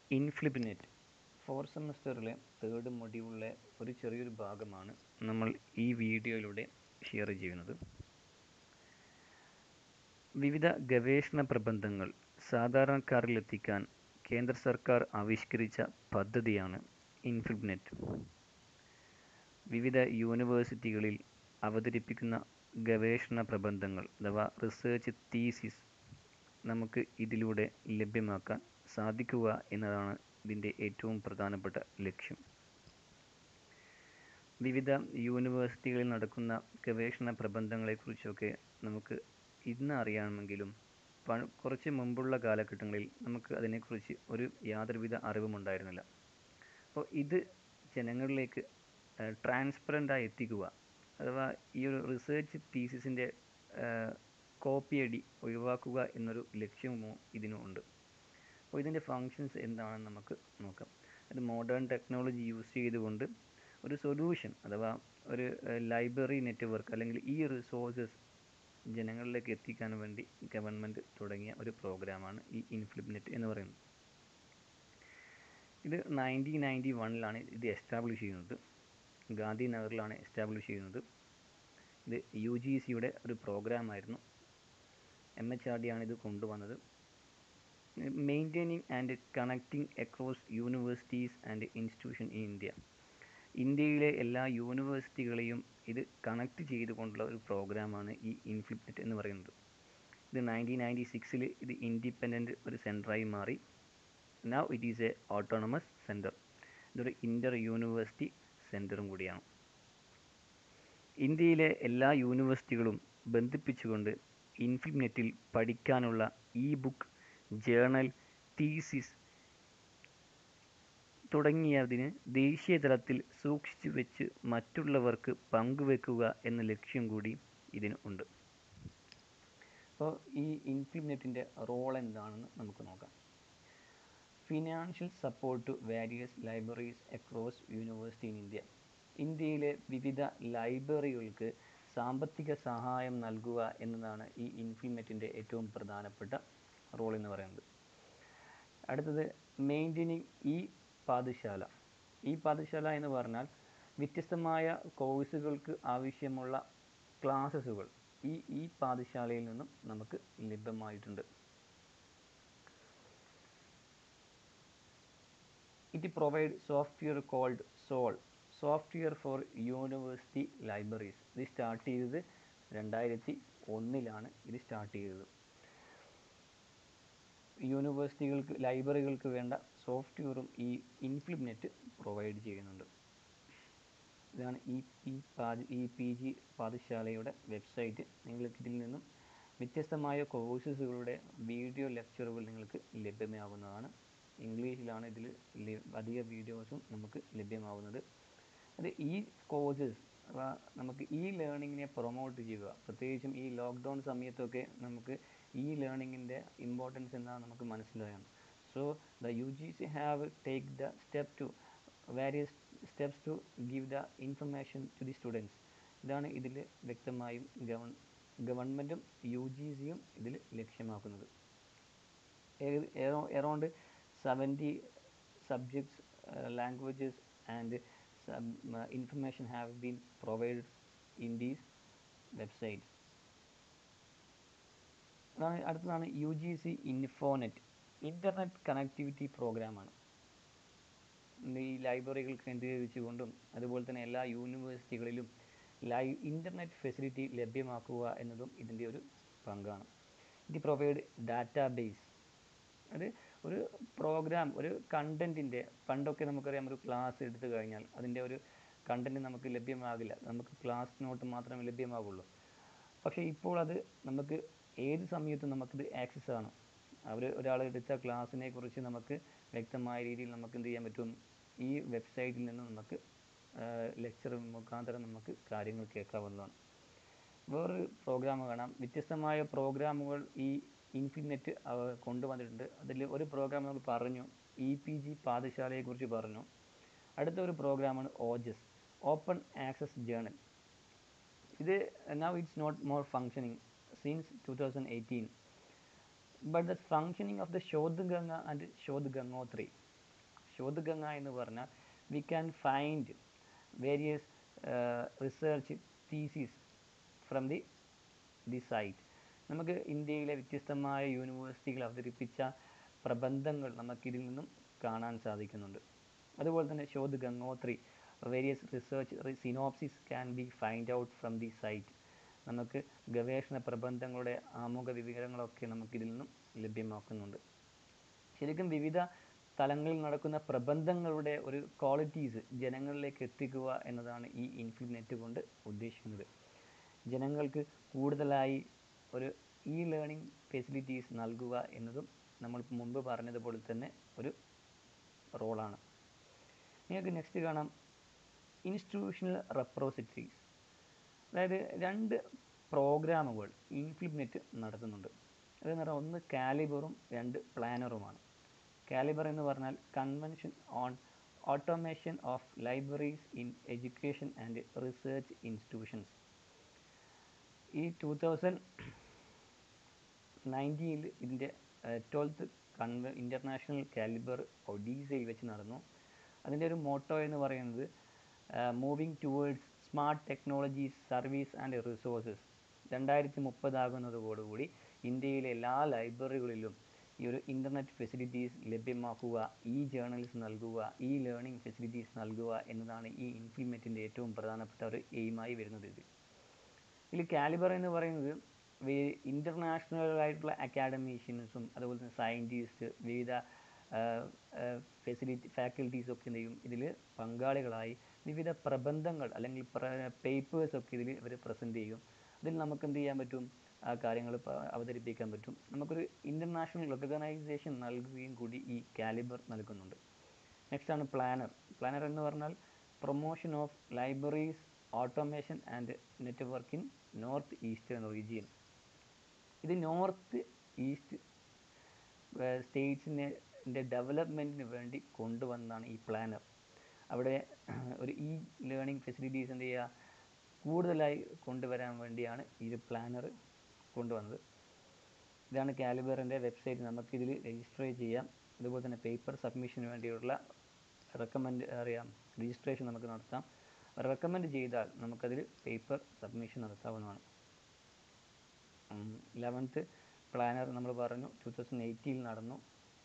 ഇൻഫ്ലിബിനെറ്റ് fourth സെമസ്റ്ററിലെ third മൊഡ്യൂളിലെ ഒരു ചെറിയൊരു ഭാഗമാണ് നമ്മൾ ഈ വീഡിയോയിലൂടെ ഷെയർ ചെയ്യുന്നത് വിവിധ ഗവേഷണ പ്രബന്ധങ്ങൾ സാധാരണക്കാരിലെത്തിക്കാൻ കേന്ദ്ര സർക്കാർ ആവിഷ്കരിച്ച പദ്ധതിയാണ് ഇൻഫ്ലിബ്നെറ്റ് വിവിധ യൂണിവേഴ്സിറ്റികളിൽ അവതരിപ്പിക്കുന്ന ഗവേഷണ പ്രബന്ധങ്ങൾ അഥവാ റിസർച്ച് തീസിസ് നമുക്ക് ഇതിലൂടെ ലഭ്യമാക്കാൻ സാധിക്കുക എന്നതാണ് ഇതിൻ്റെ ഏറ്റവും പ്രധാനപ്പെട്ട ലക്ഷ്യം വിവിധ യൂണിവേഴ്സിറ്റികളിൽ നടക്കുന്ന ഗവേഷണ പ്രബന്ധങ്ങളെക്കുറിച്ചൊക്കെ നമുക്ക് ഇന്ന് അറിയാമെങ്കിലും കുറച്ച് മുമ്പുള്ള കാലഘട്ടങ്ങളിൽ നമുക്ക് അതിനെക്കുറിച്ച് ഒരു യാതൊരുവിധ അറിവും ഉണ്ടായിരുന്നില്ല അപ്പോൾ ഇത് ജനങ്ങളിലേക്ക് ട്രാൻസ്പെറൻ്റായി എത്തിക്കുക അഥവാ ഈ ഒരു റിസർച്ച് തീസിസിൻ്റെ കോപ്പിയടി ഒഴിവാക്കുക എന്നൊരു ലക്ഷ്യവും ഇതിനുണ്ട് അപ്പോൾ ഇതിൻ്റെ ഫങ്ഷൻസ് എന്താണെന്ന് നമുക്ക് നോക്കാം അത് മോഡേൺ ടെക്നോളജി യൂസ് ചെയ്തുകൊണ്ട് ഒരു സൊല്യൂഷൻ അഥവാ ഒരു ലൈബ്രറി നെറ്റ്വർക്ക് അല്ലെങ്കിൽ ഈ റിസോഴ്സസ് ജനങ്ങളിലേക്ക് എത്തിക്കാൻ വേണ്ടി ഗവൺമെൻറ് തുടങ്ങിയ ഒരു പ്രോഗ്രാമാണ് ഈ ഇൻഫ്ലിബ്നെറ്റ് എന്ന് പറയുന്നത് ഇത് നയൻറ്റീൻ നയൻറ്റി വണ്ണിലാണ് ഇത് എസ്റ്റാബ്ലിഷ് ചെയ്യുന്നത് ഗാന്ധിനഗറിലാണ് എസ്റ്റാബ്ലിഷ് ചെയ്യുന്നത് ഇത് യു ജി സിയുടെ ഒരു പ്രോഗ്രാമായിരുന്നു എം എച്ച് ആർ ഡി ആണ് ഇത് കൊണ്ടുവന്നത് maintaining and connecting across universities and institution in India ഇന്ത്യയിലെ എല്ലാ യൂണിവേഴ്സിറ്റികളെയും ഇത് കണക്ട് ചെയ്തുകൊണ്ടുള്ള ഒരു പ്രോഗ്രാമാണ് ഈ ഇൻഫ്ലിപ്നെറ്റ് എന്ന് പറയുന്നത് ഇത് നയൻറ്റീൻ നയൻറ്റി സിക്സിൽ ഇത് ഇൻഡിപെൻഡൻറ്റ് ഒരു സെൻറ്ററായി മാറി now it is a autonomous centre ഇതൊരു ഇൻ്റർ യൂണിവേഴ്സിറ്റി സെൻറ്ററും കൂടിയാണ് ഇന്ത്യയിലെ എല്ലാ യൂണിവേഴ്സിറ്റികളും ബന്ധിപ്പിച്ചുകൊണ്ട് ഇൻഫിനെറ്റിൽ പഠിക്കാനുള്ള ഇ ബുക്ക് ജേണൽ തീസിസ് തുടങ്ങിയതിന് ദേശീയ തലത്തിൽ സൂക്ഷിച്ചു വെച്ച് മറ്റുള്ളവർക്ക് പങ്കുവെക്കുക എന്ന ലക്ഷ്യം കൂടി ഇതിന് ഉണ്ട് അപ്പോൾ ഈ ഇൻഫിനെറ്റിൻ്റെ റോൾ എന്താണെന്ന് നമുക്ക് നോക്കാം financial support to various libraries across university in India ഇന്ത്യയിലെ വിവിധ ലൈബ്രറികൾക്ക് സാമ്പത്തിക സഹായം നൽകുക എന്നതാണ് ഈ ഇൻഫിമെറ്റിൻ്റെ ഏറ്റവും പ്രധാനപ്പെട്ട റോൾ എന്ന് പറയുന്നത് അടുത്തത് മെയിൻറ്റെയിനിങ് ഈ പാഠശാല ഈ പാഠശാല എന്ന് പറഞ്ഞാൽ വ്യത്യസ്തമായ കോഴ്സുകൾക്ക് ആവശ്യമുള്ള ക്ലാസ്സസുകൾ ഈ ഈ പാഠശാലയിൽ നിന്നും നമുക്ക് ലഭ്യമായിട്ടുണ്ട് it provide software called SOUL software for university libraries ഇത് സ്റ്റാർട്ട് ചെയ്തത് രണ്ടായിരത്തി ഒന്നിലാണ് ഇത് സ്റ്റാർട്ട് ചെയ്തത് യൂണിവേഴ്സിറ്റികൾക്ക് ലൈബ്രറികൾക്ക് വേണ്ട സോഫ്റ്റ്വെയറും ഈ ഇൻഫ്ലിബ്നെറ്റ് പ്രൊവൈഡ് ചെയ്യുന്നുണ്ട് ഇതാണ് ഈ പി പാതി ഈ പി ജി പാഠശാലയുടെ വെബ്സൈറ്റ് നിങ്ങൾക്ക് ഇതിൽ നിന്നും വ്യത്യസ്തമായ കോഴ്സസുകളുടെ വീഡിയോ ലെക്ചറുകൾ നിങ്ങൾക്ക് ലഭ്യമാകുന്നതാണ് ഇംഗ്ലീഷിലാണ് ഇതിൽ അധിക വീഡിയോസും നമുക്ക് ലഭ്യമാവുന്നത് അത് ഈ കോഴ്സസ് നമുക്ക് ഈ ലേണിങ്ങിനെ പ്രൊമോട്ട് ചെയ്യുക പ്രത്യേകിച്ചും ഈ ലോക്ക്ഡൗൺ സമയത്തൊക്കെ നമുക്ക് ഈ ലേണിങ്ങിൻ്റെ ഇമ്പോർട്ടൻസ് എന്താണെന്ന് നമുക്ക് മനസ്സിലായാണ് so the U G C have take the step to various steps to give the information to the students ഇതാണ് ഇതിൽ വ്യക്തമായും ഗവൺ ഗവൺമെൻറ്റും യു ജി സിയും ഇതിൽ ലക്ഷ്യമാക്കുന്നത് around seventy subjects languages and information have been provided in these websites അതാണ് അടുത്തതാണ് U G C Infonet internet connectivity പ്രോഗ്രാമാണ് ഈ ലൈബ്രറികൾ കേന്ദ്രീകരിച്ചുകൊണ്ടും അതുപോലെ തന്നെ എല്ലാ യൂണിവേഴ്സിറ്റികളിലും ലൈ ഇൻ്റർനെറ്റ് ഫെസിലിറ്റി ലഭ്യമാക്കുക എന്നതും ഇതിൻ്റെ ഒരു പങ്കാണ് ഇത് പ്രൊവൈഡ് ഡാറ്റാ ബേസ് അത് ഒരു പ്രോഗ്രാം ഒരു കണ്ടൻറ്റിൻ്റെ പണ്ടൊക്കെ നമുക്കറിയാം ഒരു ക്ലാസ് എടുത്തു കഴിഞ്ഞാൽ അതിൻ്റെ ഒരു കണ്ടൻറ്റ് നമുക്ക് ലഭ്യമാകില്ല നമുക്ക് ക്ലാസ് നോട്ട് മാത്രമേ ലഭ്യമാകുള്ളൂ പക്ഷേ ഇപ്പോൾ അത് നമുക്ക് ഏത് സമയത്തും നമുക്കിത് ആക്സസ് ആണ് അവർ ഒരാൾ എടുത്ത ക്ലാസ്സിനെ കുറിച്ച് നമുക്ക് വ്യക്തമായ രീതിയിൽ നമുക്ക് എന്ത് ചെയ്യാൻ പറ്റും ഈ വെബ്സൈറ്റിൽ നിന്ന് നമുക്ക് ലെക്ചർ മുഖാന്തരം നമുക്ക് കാര്യങ്ങൾ കേൾക്കാവുന്നതാണ് വേറൊരു പ്രോഗ്രാം കാണാം വ്യത്യസ്തമായ പ്രോഗ്രാമുകൾ ഈ ഇൻഫിനെറ്റ് കൊണ്ടുവന്നിട്ടുണ്ട് അതിൽ ഒരു പ്രോഗ്രാം നമ്മൾ പറഞ്ഞു ഇ പി ജി പാഠശാലയെക്കുറിച്ച് പറഞ്ഞു അടുത്ത ഒരു പ്രോഗ്രാമാണ് ഓജസ് ഓപ്പൺ ആക്സസ് ജേണൽ ഇത് now it's not more functioning since two thousand eighteen but the functioning of the Shodhganga and Shodhgangotri Shodhganga എന്ന് പറഞ്ഞാൽ we can find various research thesis from the the site നമുക്ക് ഇന്ത്യയിലെ വ്യത്യസ്തമായ യൂണിവേഴ്സിറ്റികൾ അവതരിപ്പിച്ച പ്രബന്ധങ്ങൾ നമുക്കിതിൽ നിന്നും കാണാൻ സാധിക്കുന്നുണ്ട് അതുപോലെ തന്നെ Shodhgangotri various research synopsis can be find out from the site നമുക്ക് ഗവേഷണ പ്രബന്ധങ്ങളുടെ ആമുഖ വിവരങ്ങളൊക്കെ നമുക്കിതിൽ നിന്നും ലഭ്യമാക്കുന്നുണ്ട് ശരിക്കും വിവിധ തലങ്ങളിൽ നടക്കുന്ന പ്രബന്ധങ്ങളുടെ ഒരു ക്വാളിറ്റീസ് ജനങ്ങളിലേക്ക് എത്തിക്കുക എന്നതാണ് ഈ ഇൻഫിൽ നെറ്റ് കൊണ്ട് ഉദ്ദേശിക്കുന്നത് ജനങ്ങൾക്ക് കൂടുതലായി ഒരു ഇ ലേണിംഗ് ഫെസിലിറ്റീസ് നൽകുക എന്നതും നമ്മൾ മുമ്പ് പറഞ്ഞതുപോലെ തന്നെ ഒരു റോളാണ് നിങ്ങൾക്ക് നെക്സ്റ്റ് കാണാം ഇൻസ്റ്റിറ്റ്യൂഷണൽ റെപ്രോസിറ്ററീസ് അതായത് രണ്ട് പ്രോഗ്രാമുകൾ ഇൻഫ്ലിപ്നെറ്റ് നടത്തുന്നുണ്ട് അതെന്ന് പറഞ്ഞാൽ ഒന്ന് കാലിബറും രണ്ട് പ്ലാനറുമാണ് കാലിബർ എന്ന് പറഞ്ഞാൽ convention on automation of libraries in education and research institutions ഈ ടൂ തൗസൻഡ് നയൻറ്റീനിൽ ഇതിൻ്റെ ട്വൽത്ത് കൺവ ഇൻ്റർനാഷണൽ കാലിബർ ഒഡീസയിൽ വെച്ച് നടന്നു അതിൻ്റെ ഒരു മോട്ടോ എന്ന് പറയുന്നത് moving towards smart technologies service and resources രണ്ടായിരത്തി മുപ്പതാകുന്നതോടുകൂടി ഇന്ത്യയിലെ എല്ലാ ലൈബ്രറികളിലും ഈ ഒരു ഇൻ്റർനെറ്റ് ഫെസിലിറ്റീസ് ലഭ്യമാക്കുക ഈ ജേർണൽസ് നൽകുക ഈ ലേണിംഗ് ഫെസിലിറ്റീസ് നൽകുക എന്നതാണ് ഈ ഇൻഫ്ലിമെൻറ്റിൻ്റെ ഏറ്റവും പ്രധാനപ്പെട്ട ഒരു എയിമായി വരുന്നത് ഇത് ഇതിൽ കാലിബർ എന്ന് പറയുന്നത് ഇൻ്റർനാഷണൽ ആയിട്ടുള്ള അക്കാഡമീഷ്യൻസും അതുപോലെ തന്നെ സയൻറ്റിസ്റ്റ് വിവിധ ഫെസിലിറ്റി ഫാക്കൽറ്റീസ് ഒക്കെ എന്ത് ചെയ്യും ഇതിൽ പങ്കാളികളായി വിവിധ പ്രബന്ധങ്ങൾ അല്ലെങ്കിൽ പേപ്പേഴ്സ് ഒക്കെ ഇതിൽ ഇവർ പ്രസൻറ്റ് ചെയ്യും അതിൽ നമുക്ക് എന്ത് ചെയ്യാൻ പറ്റും ആ കാര്യങ്ങൾ അവതരിപ്പിക്കാൻ പറ്റും നമുക്കൊരു ഇൻ്റർനാഷണൽ റെക്കഗ്നൈസേഷൻ നൽകുകയും കൂടി ഈ കാലിബർ നൽകുന്നുണ്ട് നെക്സ്റ്റ് ആണ് പ്ലാനർ പ്ലാനർ എന്ന് പറഞ്ഞാൽ promotion of libraries automation and network in north eastern region ഇത് നോർത്ത് ഈസ്റ്റ് സ്റ്റേറ്റ്സിൻ്റെ ഡെവലപ്മെൻറ്റിന് വേണ്ടി കൊണ്ടുവന്നതാണ് ഈ പ്ലാനർ അവിടെ ഒരു ഇ ലേണിംഗ് ഫെസിലിറ്റീസ് എന്ത് ചെയ്യുക കൂടുതലായി കൊണ്ടുവരാൻ വേണ്ടിയാണ് ഈ ഒരു പ്ലാനർ കൊണ്ടുവന്നത് ഇതാണ് കാലിബറിൻ്റെ വെബ്സൈറ്റ് നമുക്കിതിൽ രജിസ്റ്റർ ചെയ്യാം അതുപോലെ തന്നെ പേപ്പർ സബ്മിഷന് വേണ്ടിയുള്ള റെക്കമെൻഡ് അറിയാം രജിസ്ട്രേഷൻ നമുക്ക് നടത്താം റെക്കമെൻഡ് ചെയ്താൽ നമുക്കതിൽ പേപ്പർ സബ്മിഷൻ നടത്താവുന്നതാണ് ലെവൻത്ത് പ്ലാനർ നമ്മൾ പറഞ്ഞു ടു തൗസൻഡ് എയ്റ്റീനിൽ നടന്നു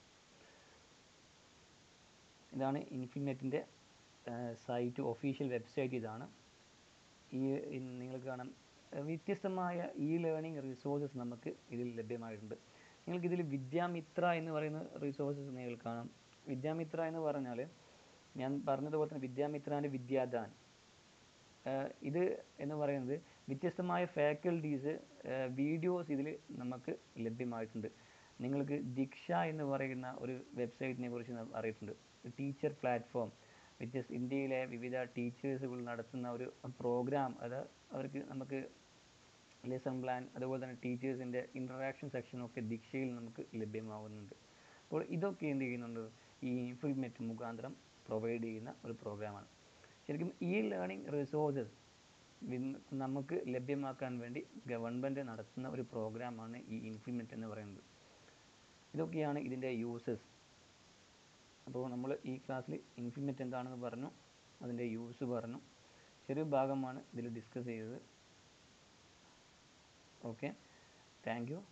ഇതാണ് ഇൻഫിനെറ്റിൻ്റെ സൈറ്റ് ഒഫീഷ്യൽ വെബ്സൈറ്റ് ഇതാണ് ഈ നിങ്ങൾക്ക് കാണാം വ്യത്യസ്തമായ ഇ ലേണിംഗ് റിസോഴ്സസ് നമുക്ക് ഇതിൽ ലഭ്യമായിട്ടുണ്ട് നിങ്ങൾക്ക് ഇതിൽ വിദ്യാമിത്ര എന്ന് പറയുന്ന റിസോഴ്സസ് നിങ്ങൾ കാണാം വിദ്യാമിത്ര എന്ന് പറഞ്ഞാൽ ഞാൻ പറഞ്ഞതുപോലെ തന്നെ വിദ്യാമിത്രാൻ്റെ വിദ്യാദാൻ ഇത് എന്ന് പറയുന്നത് വ്യത്യസ്തമായ ഫാക്കൽറ്റീസ് വീഡിയോസ് ഇതിൽ നമുക്ക് ലഭ്യമായിട്ടുണ്ട് നിങ്ങൾക്ക് ദീക്ഷ എന്ന് പറയുന്ന ഒരു വെബ്സൈറ്റിനെ കുറിച്ച് അറിയിട്ടുണ്ട് ടീച്ചർ പ്ലാറ്റ്ഫോം വ്യത്യസ്ത ഇന്ത്യയിലെ വിവിധ ടീച്ചേഴ്സുകൾ നടത്തുന്ന ഒരു പ്രോഗ്രാം അത് അവർക്ക് നമുക്ക് ലെസൺ പ്ലാൻ അതുപോലെ തന്നെ ടീച്ചേഴ്സിൻ്റെ ഇൻട്രാക്ഷൻ സെക്ഷനൊക്കെ ദീക്ഷയിൽ നമുക്ക് ലഭ്യമാവുന്നുണ്ട് അപ്പോൾ ഇതൊക്കെ എന്ത് ചെയ്യുന്നുണ്ട് ഈ ഇൻഫിൽമെറ്റ് മുഖാന്തരം പ്രൊവൈഡ് ചെയ്യുന്ന ഒരു പ്രോഗ്രാമാണ് ശരിക്കും ഈ ലേണിംഗ് റിസോഴ്സസ് നമുക്ക് ലഭ്യമാക്കാൻ വേണ്ടി ഗവൺമെൻറ് നടത്തുന്ന ഒരു പ്രോഗ്രാമാണ് ഈ ഇൻഫിൽമെറ്റ് എന്ന് പറയുന്നത് ഇതൊക്കെയാണ് ഇതിൻ്റെ യൂസസ് അപ്പോൾ നമ്മൾ ഈ ക്ലാസ്സിൽ ഇൻഫിൽമെറ്റ് എന്താണെന്ന് പറഞ്ഞു അതിൻ്റെ യൂസ് പറഞ്ഞു ചെറിയ ഭാഗമാണ് ഇതിൽ ഡിസ്കസ് ചെയ്തത് ഓക്കെ താങ്ക് യു